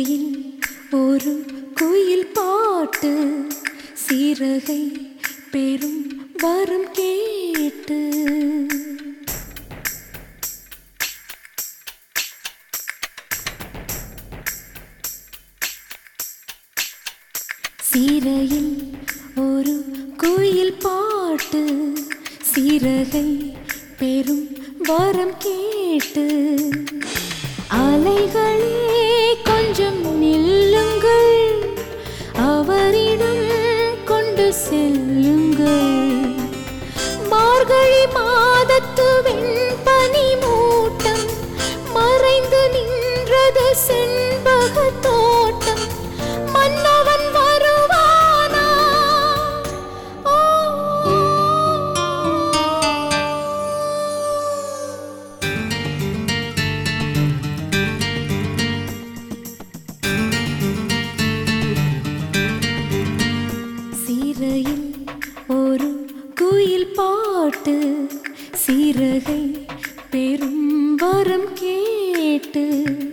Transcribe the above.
சீரையில் ஒரு குயில் பாட்டு சீரகை பெரும் வரம் கேட்டு சீரையில் ஒரு குயில் பாட்டு சீரகை பெரும் வரம் கேட்டு அலைகளே கொஞ்சம் நில்லுங்கள் அவரிடம் கொண்டு செல்லுங்கள் மார்கழி மாதத்து வெண்பனி மூட்டம் மறைந்து நின்றது செண்பக தோட்டம் மன்னவன் வருவானா ஓ சீரையில் ஒரு குயில் பாட்டு சீரகை பெரும் வரம் கேட்டு